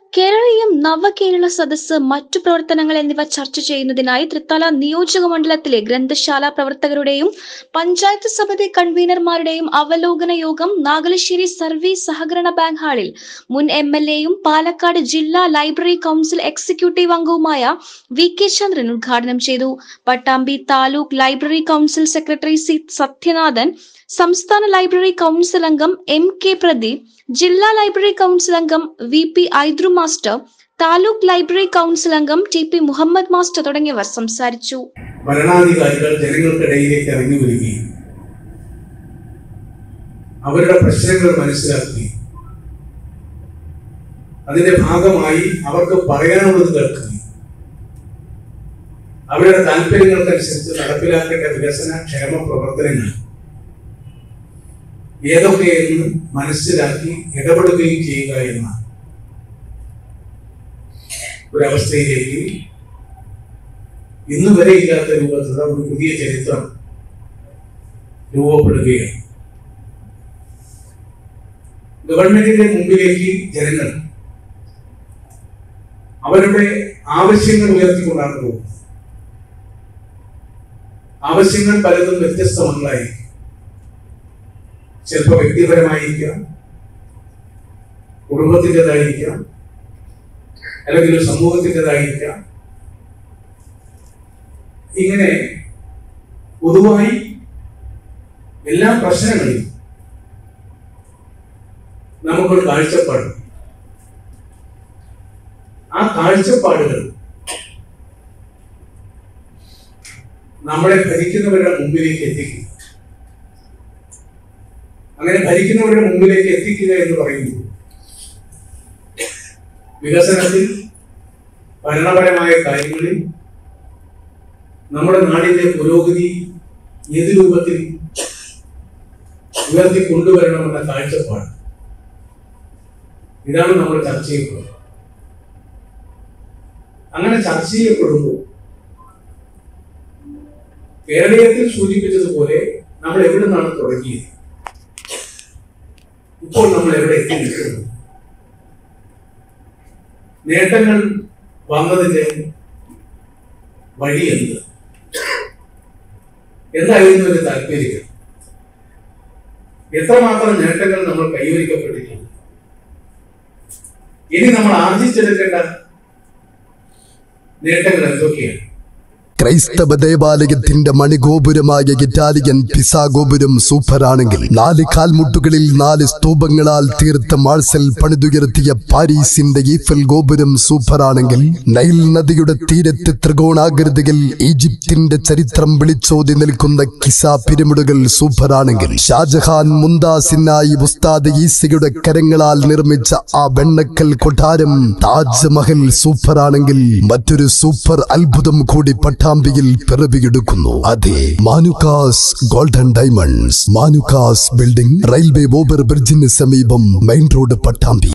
കേരളീയം നവകേരള സദസ്സ് മറ്റു പ്രവർത്തനങ്ങൾ എന്നിവ ചർച്ച ചെയ്യുന്നതിനായി തൃത്താല നിയോജക മണ്ഡലത്തിലെ ഗ്രന്ഥശാല പ്രവർത്തകരുടെയും പഞ്ചായത്ത് സമിതി കൺവീനർമാരുടെയും അവലോകന യോഗം നാഗലശ്ശേരി സർവീസ് സഹകരണ ബാങ്ക് ഹാളിൽ മുൻ എം എൽ എയും പാലക്കാട് ജില്ലാ ലൈബ്രറി കൗൺസിൽ എക്സിക്യൂട്ടീവ് അംഗവുമായ വി കെ ചന്ദ്രൻ ഉദ്ഘാടനം ചെയ്തു Pattambi taluk library council secretary C Sathyanathan സംസ്ഥാന ലൈബ്രറി കൗൺസിൽ അംഗം എം കെ പ്രദീപ് ജില്ലാ ലൈബ്രറി കൗൺസിൽ അംഗം V P Aidru master taluk library council അംഗം ടി പി മുഹമ്മദ് മാസ്റ്റർ തുടങ്ങിയവർ സംസാരിച്ചു ഭരണാധികാരികൾ ജനങ്ങൾക്കിടയിലേക്ക് ഇറങ്ങി വരികയും അവരുടെ പ്രശ്നങ്ങൾ മനസ്സിലാക്കുകയും അതിന്റെ ഭാഗമായി അവർക്ക് പറയാനുള്ളത് കേൾക്കുകയും അവരുടെ താല്പര്യങ്ങൾക്കനുസരിച്ച് നടപ്പിലാക്കേണ്ട വികസന ക്ഷേമ പ്രവർത്തനങ്ങൾ ഏതൊക്കെയെന്ന് മനസ്സിലാക്കി ഇടപെടുകയും ചെയ്യുക എന്ന ഒരവസ്ഥയിലേക്ക് ഇന്ന് വരെ ഇല്ലാത്ത രൂപത്തിലുള്ള ഒരു പുതിയ ചരിത്രം രൂപപ്പെടുകയാണ് ഗവൺമെന്റിന്റെ മുമ്പിലേക്ക് ജനങ്ങൾ അവരുടെ ആവശ്യങ്ങൾ ഉയർത്തിക്കൊണ്ടാണ് പോകുന്നത് ആവശ്യങ്ങൾ പലതും വ്യത്യസ്തമല്ലായിരിക്കും ചിലപ്പോൾ വ്യക്തിപരമായിരിക്കാം കുടുംബത്തിൻ്റെതായിരിക്കാം അല്ലെങ്കിൽ ഒരു സമൂഹത്തിൻ്റെതായിരിക്കാം ഇങ്ങനെ പൊതുവായി എല്ലാ പ്രശ്നങ്ങളിലും നമുക്കൊരു കാഴ്ചപ്പാട് ആ കാഴ്ചപ്പാടുകൾ നമ്മളെ ഭരിക്കുന്നവരുടെ മുമ്പിലേക്ക് എത്തിക്കുക അങ്ങനെ ഭരിക്കുന്നവരുടെ മുമ്പിലേക്ക് എത്തിക്കുക എന്ന് പറയുമ്പോൾ വികസനത്തിൽ ഭരണപരമായ കാര്യങ്ങളിൽ നമ്മുടെ നാടിന്റെ പുരോഗതി ഏത് രൂപത്തിൽ ഉയർത്തി കൊണ്ടുവരണമെന്ന കാഴ്ചപ്പാട് ഇതാണ് നമ്മൾ ചർച്ച ചെയ്യപ്പെടുന്നത് അങ്ങനെ ചർച്ച ചെയ്യപ്പെടുമ്പോൾ കേരളീയത്തിൽ സൂചിപ്പിച്ചതുപോലെ നമ്മൾ എവിടെ നിന്നാണ് തുടങ്ങിയത് ഇപ്പോൾ നമ്മൾ എവിടെ എത്തി നിൽക്കുന്നു നേട്ടങ്ങൾ വന്നതിന്റെ വഴി എന്ത് എന്തായിരുന്നു ഒരു താല്പര്യം എത്രമാത്രം നേട്ടങ്ങൾ നമ്മൾ കൈവരിക്കപ്പെട്ടിട്ടുണ്ട് ഇനി നമ്മൾ ആർജിച്ചെടുക്കേണ്ട നേട്ടങ്ങൾ എന്തൊക്കെയാണ് ക്രൈസ്തവ ദേവാലയത്തിന്റെ മണിഗോപുരമായ ഇറ്റാലിയൻ പിസാ ഗോപുരം സൂപ്പറാണെങ്കിൽ നാല് കാൽമുട്ടുകളിൽ നാല് സ്തൂപങ്ങളാൽ തീർത്ത മാഴ്സൽ പണിതുയർത്തിയ പാരീസിന്റെ ഈഫൽ ഗോപുരം സൂപ്പറാണെങ്കിൽ നൈൽ നദിയുടെ തീരത്ത് ത്രികോണാകൃതിയിൽ ഈജിപ്തിന്റെ ചരിത്രം വിളിച്ചോതി നിൽക്കുന്ന കിസ പിരമിഡുകൾ സൂപ്പറാണെങ്കിൽ ഷാജഹാൻ മുന്താസിനായി ഉസ്താദ് ഈസയുടെ കരങ്ങളാൽ നിർമ്മിച്ച ആ വെണ്ണക്കൽ കൊട്ടാരം താജ്മഹൽ സൂപ്പറാണെങ്കിൽ മറ്റൊരു സൂപ്പർ അത്ഭുതം കൂടി പട്ടാമ്പിയിൽ പിറവിയെടുക്കുന്നു അതെ Manukkas golden diamonds Manukkas building railway over ബ്രിഡ്ജിന് സമീപം മെയിൻ റോഡ് പട്ടാമ്പി